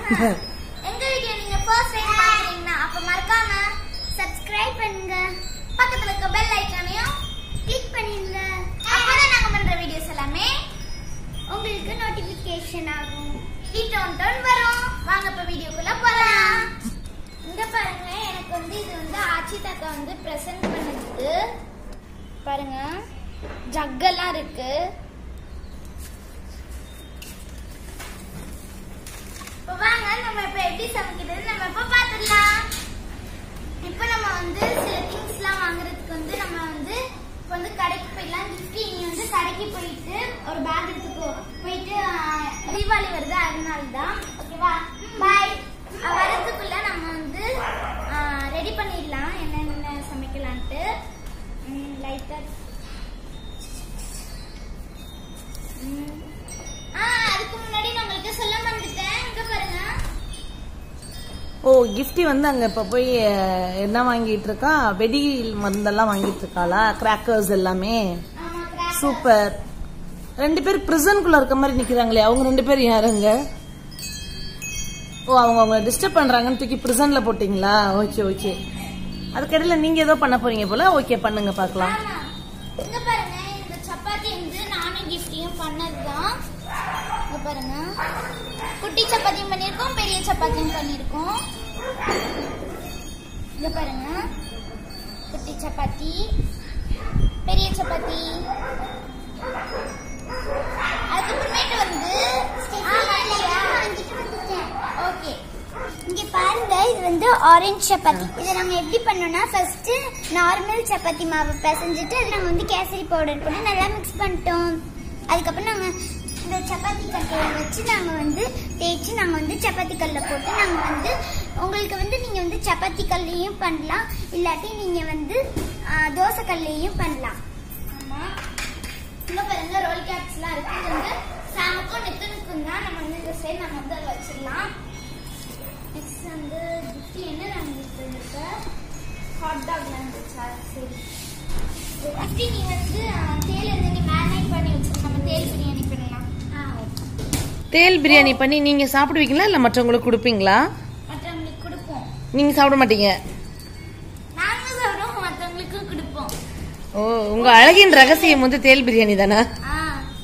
எங்க வீடியோ நீங்க first time பாக்குறீங்கன்னா அப்ப மறக்காம சப்ஸ்கிரைப் பண்ணுங்க பக்கத்துல இருக்க பெல் ஐகானையும் கிளிக் பண்ணிடுங்க அப்பதான் நாங்க பண்ற வீடியோஸ் எல்லாமே உங்களுக்கு நோட்டிபிகேஷன் ஆகும் டவுன் டவுன் வரும் வாங்க இப்ப வீடியோக்குள்ள போலாம் இங்க பாருங்க எனக்கு வந்து இது வந்து ஆச்சி தாத்தா வந்து பிரசன்ட் பண்ணதுக்கு பாருங்க ஜக்கெல்லாம் இருக்கு இப்போ வாங்க நம்ம இப்போ எப்படி சமைக்கிறது நம்ம இப்போ பார்த்துடலாம் இப்போ நம்ம வந்து சில திங்ஸ்லாம் வாங்குறதுக்கு வந்து நம்ம வந்து இப்போ வந்து கடைக்கு போயிடலாம் கிஃப்ட் நீ வந்து கடைக்கு போயிட்டு ஒரு பேக் எடுத்துக்கோ போயிட்டு ஆஹ், தீபாவளி வருது அதனால தான் ஓகேவா பாய் வரதுக்குள்ள நம்ம வந்து ரெடி பண்ணிடலாம் என்னென்ன சமைக்கலான்ட்டு லைட்டாக ஆ அதுக்கு முன்னாடி நான் உங்களுக்கு சொல்ல மறந்துட்டேன் இங்க பாருங்க ஓ கிஃப்டி வந்து அங்க இப்ப போய் அஹ், என்ன வாங்கிட்டு இருக்கா வெடி மருந்தெல்லாம் வாங்கிட்டு இருக்காளா கிராக்கர்ஸ் எல்லாமே ஆமா cracker. சூப்பர் ரெண்டு பேர் பிரிசனுக்குள்ள இருக்க மாதிரி நிக்கிறாங்களே அவங்க ரெண்டு பேர் யாருங்க ஓ அவங்க அவங்க டிஸ்டர்ப் பண்றாங்கன்னு தூக்கி பிரிசன்ல போட்டீங்களா ஓகே ஓகே அதுக்கடையில நீங்க ஏதோ பண்ண போறீங்க போல ஓகே பண்ணுங்க பார்க்கலாம் ஆமா இங்க பாருங்க இந்த சப்பாத்தி வந்து நானும் கிஃப்டியும் பண்ணதுதான் இங்க பாருங்க குட்டி சப்பாத்தியும் பண்ணிருக்கோம் பெரிய சப்பாத்தியும் பண்ணிருக்கோம் இங்க பாருங்க குட்டி சப்பாத்தி பெரிய சப்பாத்தி அதுக்கப்புறமேட்டு வந்து ஓகே இங்க பாருங்க இது வந்து ஆரஞ்சு சப்பாத்தி இதை நாங்க எப்படி பண்ணோம்னா ஃபர்ஸ்ட் நார்மல் சப்பாத்தி மாவு பிசைஞ்சிட்டு அது நாங்க வந்து கேசரி பவுடர் போட்டு நல்லா மிக்ஸ் பண்ணிட்டோம் அதுக்கப்புறம் நாங்க இந்த சப்பாத்தி கட்டையை வச்சு நாங்க வந்து தேய்ச்சி நாங்க வந்து சப்பாத்தி கல்ல போட்டு நாங்க வந்து உங்களுக்கு வந்து நீங்க வந்து சப்பாத்தி கல்லையும் பண்ணலாம் இல்லாட்டி நீங்க வந்து ஆ, தோசை கல்லையும் பண்ணலாம் ஆமா இங்க பாருங்க ரோல் கேப்ஸ்லாம் இருக்கு இது வந்து சாமுக்கும் நித்தனுக்கும் தான் நம்ம வந்து இந்த சைடு நம்ம வந்து அதை வச்சிடலாம் நெக்ஸ்ட் வந்து கிஃப்ட் என்ன நாங்கள் இருக்க ஹாட் டாக் இருந்துச்சா சரி கிஃப்டி நீ வந்து அஹ், தேல் வந்து நீ மேரினேட் பண்ணி வச்சிருக்க நம்ம தேல் பிரியாணி பண்ணலாம் ஆ ஓகே தேல் பிரியாணி பண்ணி நீங்க சாப்பிடுவீங்களா இல்ல மற்றவங்களுக்கு கொடுப்பீங்களா மற்றவங்களுக்கு கொடுப்போம் நீங்க சாப்பிட மாட்டீங்க நாங்க சாப்பிடுவோம் மற்றவங்களுக்கும் கொடுப்போம் ஓ உங்க அழகின் ரகசியம் வந்து தேல் பிரியாணி தானே ஆ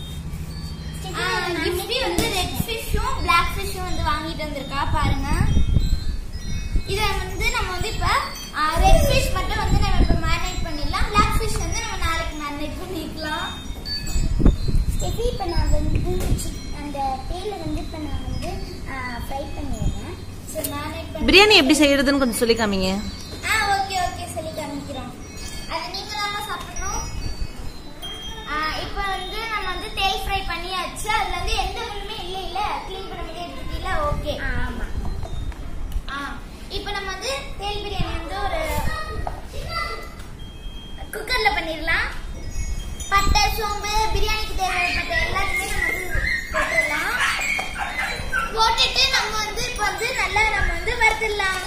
கிஃப்டி வந்து ரெட் ஃபிஷ்ஷும் பிளாக் ஃபிஷ்ஷும் வந்து வாங்கிட்டு வந்திருக்கா பாருங்க இதை வந்து நம்ம வந்து இப்ப ரெட் ஃபிஷ் மட்டும் வந்து நம்ம இப்ப மேரினேட் பண்ணிடலாம் பிளாக் ஃபிஷ் வந்து நம்ம நாளைக்கு மேரினேட் பண்ணிக்கலாம் ஸ்டெஃபி இப்போ நான் வந்து அந்த தேயில வந்து இப்போ நான் வந்து ஃப்ரை பண்ணிடுறேன் சரி மேரினேட் பண்ணி பிரியாணி எப்படி செய்யறதுன்னு கொஞ்சம் சொல்லி காமிங்க ஆ ஓகே ஓகே சொல்லி காமிக்கிறோம் அது நீங்க தான் சாப்பிடணும் ஆ, இப்போ வந்து நம்ம வந்து தேல் ஃப்ரை பண்ணியாச்சு அதுல வந்து எந்த முள்ளுமே இல்ல இல்ல க்ளீன் பண்ண முடியாது எடுத்துட்டீங்களா ஓகே ஆமா ஆ இப்போ நம்ம வந்து தேல் பிரியாணி வந்து ஒரு குக்கர்ல பண்ணிடலாம் பட்டை சோம்பு பிரியாணிக்கு தேவையான பட்டை எல்லாத்தையுமே நம்ம வந்து போட்டுடலாம் போட்டுட்டு நம்ம வந்து இப்போ வந்து நல்லா நம்ம வந்து வறுத்துடலாம்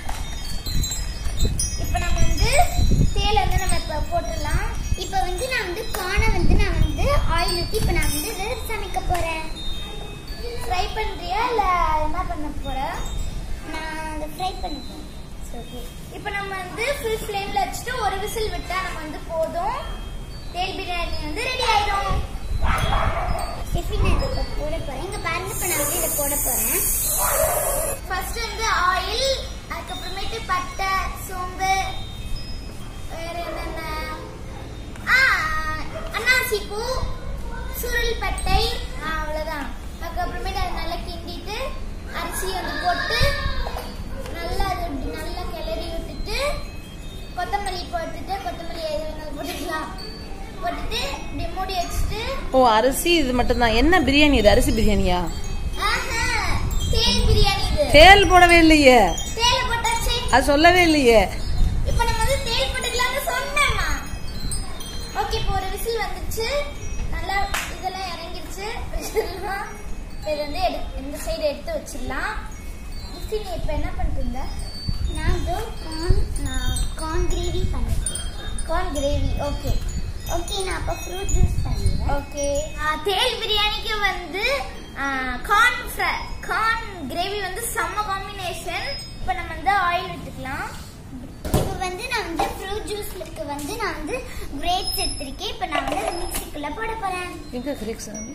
இப்போ நம்ம வந்து தேலை வந்து நம்ம இப்போ போட்டுடலாம் இப்போ வந்து நான் வந்து காணை வந்து நான் வந்து ஆயில் ஊற்றி இப்போ நான் வந்து இது சமைக்க போகிறேன் ஃப்ரை பண்ணுறியா இல்லை என்ன பண்ண போற நான் அதை ஃப்ரை பண்ணிப்பேன் ஓகே இப்போ நம்ம வந்து ஃபுல் ஃப்ளேமில் வச்சுட்டு ஒரு விசில் விட்டா நம்ம வந்து போதும் தேல் பிரியாணி வந்து ரெடி ஆயிடும் டிஃபின் நான் இப்போ போட போகிறேன் இங்கே பாருங்க இப்போ நான் வந்து இதை போட போகிறேன் ஃபர்ஸ்ட் வந்து ஆயில் அதுக்கப்புறமேட்டு பட்டை சோம்பு வேற என்னென்ன ஆ அன்னாசி பூ சுருள் பட்டை ஆ, அவ்வளவுதான் அதுக்கப்புறமேட்டு அதை நல்லா கிண்டிட்டு அரிசி வந்து போட்டு நல்லா அது இப்படி நல்லா கிளறி விட்டுட்டு கொத்தமல்லி போட்டுட்டு கொத்தமல்லி எது வேணாலும் போட்டுக்கலாம் போட்டுட்டு இப்படி மூடி வச்சுட்டு ஓ அரிசி இது மட்டும்தான் என்ன பிரியாணி இது அரிசி பிரியாணியா ஆஹா தேல் பிரியாணி இது தேல் போடவே இல்லையே தேயில போட்டாச்சு அது சொல்லவே இல்லையே இப்போ நம்ம வந்து தேல் போட்டுக்கலாம்னு சொன்னேம்மா ஓகே இப்போ ஒரு விசில் வந்துச்சு நல்லா இதெல்லாம் இறங்கிருச்சு வச்சிடலாம் இது வந்து எடு இந்த சைடு எடுத்து வச்சிடலாம் இசி நீ இப்போ என்ன பண்ணிட்டு இருந்த நான் இதோ கார்ன் நான் கார்ன் கிரேவி பண்ணிட்டேன் கார்ன் கிரேவி ஓகே ஓகே நான் அப்போ ஃப்ரூட் ஜூஸ் பண்ணிடுறேன் ஓகே தேல் பிரியாணிக்கு வந்து கார்ன் கார்ன் கிரேவி வந்து செம்ம காம்பினேஷன் இப்போ நம்ம வந்து ஆயில் விட்டுக்கலாம் இப்போ வந்து நான் வந்து ஃப்ரூட் ஜூஸ்லுக்கு வந்து நான் வந்து கிரேப்ஸ் எடுத்திருக்கேன் இப்போ நான் வந்து மிக்சிக்குள்ள போட போறேன் எங்க கிரேக் சாமி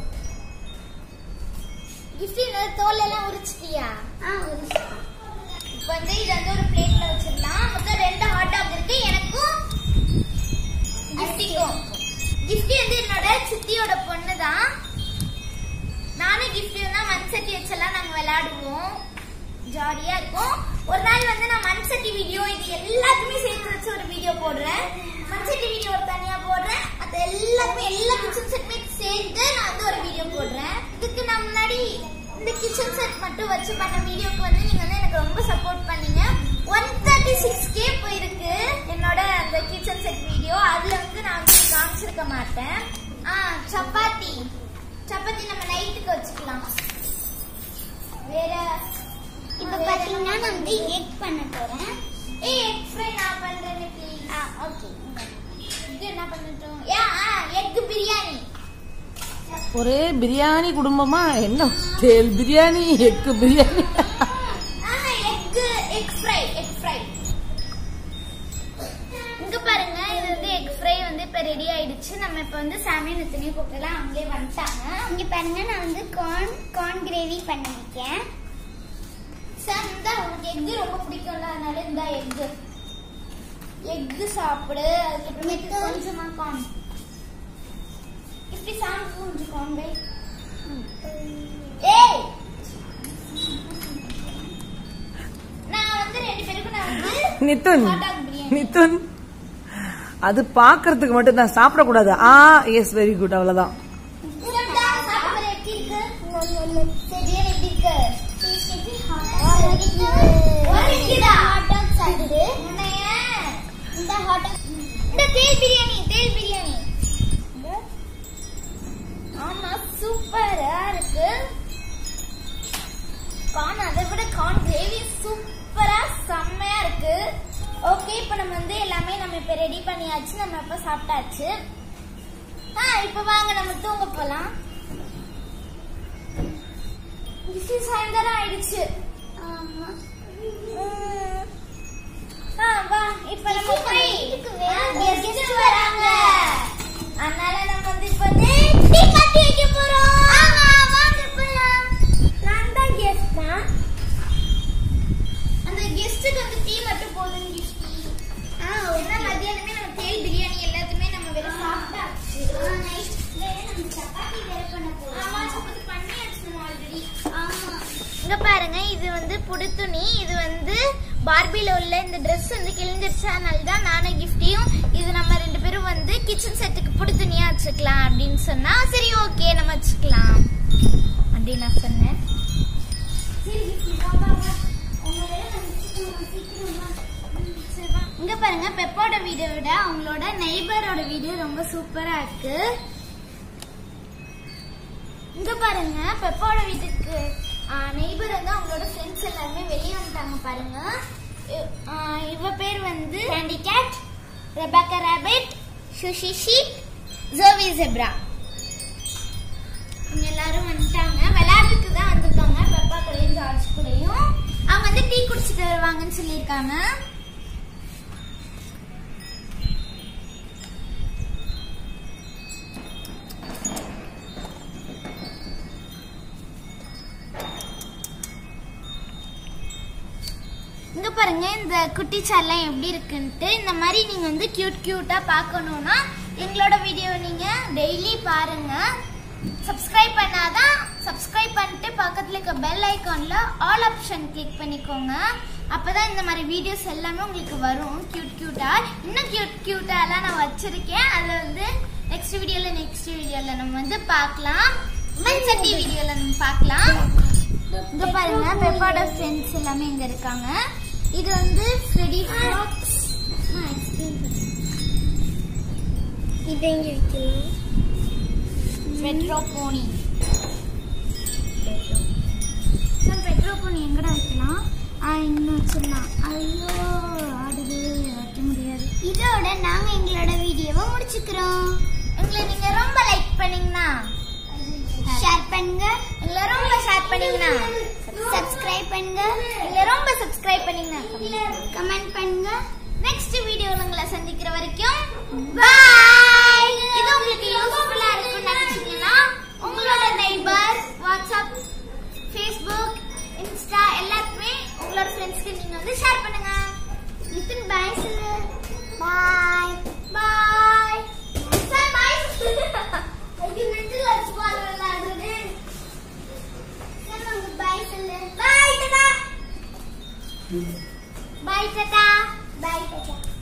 கிஃப்டி இந்த தோல் எல்லாம் உரிச்சிட்டியா ஆ உரிச்சிட்டேன் இப்போ வந்து இதை வந்து ஒரு பிளேட்ல வச்சிடலாம் மொத்தம் ரெண்டு ஹாட் டாக் இருக்கு எனக்கும் கிஃப்டிக்கும் கிஃப்டி வந்து என்னோட சித்தியோட பொண்ணு தான் நானும் கிஃப்டியும் தான் மண் சட்டி வச்செல்லாம் நாங்க விளையாடுவோம் ஜாலியா இருக்கும் ஒரு நாள் வந்து நான் மண் சட்டி வீடியோ இது எல்லாத்தையுமே சேர்த்து வச்சு ஒரு வீடியோ போடுறேன் மண் சட்டி வீடியோ ஒரு தனியா போடுறேன் அது எல்லாமே எல்லா கிச்சன் செட்டுமே சேர்த்து நான் வந்து ஒரு வீடியோ போடுறேன் இதுக்கு நான் முன்னாடி இந்த கிச்சன் செட் மட்டும் வச்சு பண்ண வீடியோக்கு வந்து நீங்க வந்து எனக்கு ரொம்ப சப்போர்ட் பண்ணீங்க ஒன் தேர்ட்டி சிக்ஸ் கே போயிருக்கு என்னோட அந்த கிச்சன் செட் வீடியோ அதுல வந்து நான் வந்து காமிச்சிருக்க மாட்டேன் ஆ சப்பாத்தி சப்பாத்தி நம்ம நைட்டுக்கு வச்சுக்கலாம் வேற இப்ப பாத்தீங்கன்னா நான் வந்து எக் பண்ண போறேன் ஏய் எக் ஃப்ரை நான் பண்றேன் ப்ளீஸ் ஆ ஓகே இது என்ன பண்ணட்டும் யா எக் பிரியாணி ஒரே பிரியாணி குடும்பமா என்ன தேல் பிரியாணி எக்கு பிரியாணி ஆஹா egg egg fry egg fry இங்க பாருங்க இது வந்து எக் ஃப்ரை வந்து இப்ப ரெடி ஆயிடுச்சு நம்ம இப்ப வந்து சாமியன் எத்தனையோ கூப்பிட்டுலாம் அவங்களே வந்துட்டாங்க இங்க பாருங்க நான் வந்து கார்ன் கார்ன் கிரேவி பண்ணிருக்கேன் சார் இந்த உனக்கு எக் ரொம்ப பிடிக்கும்ல அதனால இந்த எக் எக் சாப்பிடு அதுக்கப்புறமேட்டு கொஞ்சமா கார்ன் இப்படி சாமி கொஞ்சம் கார்ன் வை ஏய் நான் வந்து ரெண்டு பேருக்கும் நான் வந்து நித்துன் hot dog பிரியாணி. நித்துன் அது பாக்குறதுக்கு மட்டும் தான் சாப்பிடக்கூடாது ஆ எஸ் வெரி குட் அவ்வளவுதான் சொல்லுடா, சாப்பிடுற எப்படி இருக்கு? சரியா எப்படி இருக்கு? உரைக்குதா? உன்னைய? இந்த தேல் பிரியாணி தேல் பிரியாணி ஆமா சூப்பரா இருக்கு கார்ன் அதை விட கார்ன் கிரேவி சூப்பரா செம்மையா இருக்கு ஓகே இப்போ நம்ம வந்து எல்லாமே நம்ம இப்ப ரெடி பண்ணியாச்சு நம்ம இப்ப சாப்பிட்டாச்சு ஆ இப்ப வாங்க நம்ம தூங்க போலாம் இது சாயந்தரம் ஆயிடுச்சு ஆமா ஆ வா இப்ப நம்ம போய் கெஸ்ட் வராங்க அதனால நம்ம வந்து இப்ப வந்து டீ காட்டி வைக்க போறோம் ஆமா வாங்க போலாம் நான் தான் கெஸ்ட் தான் அந்த கெஸ்ட்டுக்கு வந்து டீ மட்டும் போதும் கிஃப்டி ஏன்னா மத்தியானமே நம்ம தேல் பிரியாணி எல்லாத்தையுமே நம்ம வெறும் சாப்பிட்டாச்சு நம்ம சப்பாத்தி வேற பண்ண போறோம் ஆமா சப்பாத்தி பண்ணியாச்சு நம்ம ஆல்ரெடி ஆமா இங்க பாருங்க இது வந்து புது துணி இது வந்து பார்பில உள்ள இந்த Dress வந்து கிழிஞ்சிருச்சு அதனால தான் நானும் கிஃப்டியும் இது நம்ம ரெண்டு பேரும் வந்து கிச்சன் செட்டுக்கு புது துணியா வச்சுக்கலாம் அப்படின்னு சொன்னா சரி ஓகே நம்ம வச்சுக்கலாம் அப்படின்னு நான் சொன்னேன் சரி கிஃப்டி வா வா வா உங்க வேலை நான் வச்சுக்கலாம் சீக்கிரம் வா ம், சரி வா. இங்க பாருங்க பெப்போட வீடியோ விட அவங்களோட நெய்பரோட வீடியோ ரொம்ப சூப்பரா இருக்கு இங்க பாருங்க பெப்போட வீட்டுக்கு நெய்பர் வந்து அவங்களோட ஃப்ரெண்ட்ஸ் எல்லாருமே வெளியே வந்துட்டாங்க பாருங்க இ- ஆ, இவ பேர் வந்து கேண்டி கேட் ரெபேக்கா ரேபிட் சுஷிஷி ஜோவி ஜெப்ரா இவங்க எல்லாரும் வந்துட்டாங்க விளையாட்டுக்கு தான் வந்திருக்காங்க பெப்பா கூடயும் ஜார்ஜ் கூடயும் அவங்க வந்து டீ குடிச்சிட்டு வருவாங்கன்னு சொல்லியிருக்காங்க இங்க பாருங்க இந்த குட்டி சார்லாம் எப்படி இருக்குன்ட்டு இந்த மாதிரி நீங்க வந்து கியூட் கியூட்டா பார்க்கணும்னா எங்களோட வீடியோ நீங்க டெய்லி பாருங்க சப்ஸ்கிரைப் பண்ணாதான் சப்ஸ்கிரைப் பண்ணிட்டு பக்கத்துல இருக்க பெல் ஐகான்ல ஆல் ஆப்ஷன் கிளிக் பண்ணிக்கோங்க அப்பதான் இந்த மாதிரி வீடியோஸ் எல்லாமே உங்களுக்கு வரும் கியூட் கியூட்டா இன்னும் கியூட் கியூட்டா எல்லாம் நான் வச்சிருக்கேன் அதுல வந்து நெக்ஸ்ட் வீடியோல நெக்ஸ்ட் வீடியோல நம்ம வந்து பார்க்கலாம் மண்சட்டி வீடியோல நம்ம பார்க்கலாம் இங்க பாருங்க பெப்பாட ஃப்ரெண்ட்ஸ் எல்லாமே இங்க இருக்காங்க இது வந்து ஃப்ரெடி ஃபாக்ஸ் நான் எக்ஸ்பிளைன் பண்ணுறேன் இது எங்க வைக்கணும் Pedro pony sir Pedro pony எங்கடா வைக்கலாம் ஆ இங்க வச்சிடலாம் ஐயோ ஆடுது வைக்க முடியாது இதோட நாங்க எங்களோட வீடியோவை முடிச்சுக்கிறோம் எங்களை நீங்க ரொம்ப லைக் பண்ணீங்கன்னா ஷேர் பண்ணுங்க இல்ல ரொம்ப ஷேர் பண்ணீங்கன்னா சப்ஸ்கிரைப் பண்ணுங்க இல்ல ரொம்ப சப்ஸ்கிரைப் பண்ணீங்கன்னா கமெண்ட் பண்ணுங்க நெக்ஸ்ட் வீடியோல உங்களை சந்திக்கிற வரைக்கும் பாய் இது உங்களுக்கு யூஸ்ஃபுல்லா இருக்கும்னு நினைச்சீங்கன்னா உங்களோட நெய்பர் வாட்ஸ்அப் ஃபேஸ்புக் இன்ஸ்டா எல்லாத்துமே உங்களோட ஃப்ரெண்ட்ஸ்க்கு நீங்க வந்து ஷேர் பண்ணுங்க நிதின் பாய் சொல்லு பாய் பாய் சார் பாய் இது நெட்டில் வச்சு பால் விளையாடுறது சார் உங்க பாய் சொல்லு பாய் டாடா பாய் டாடா பாய் டாடா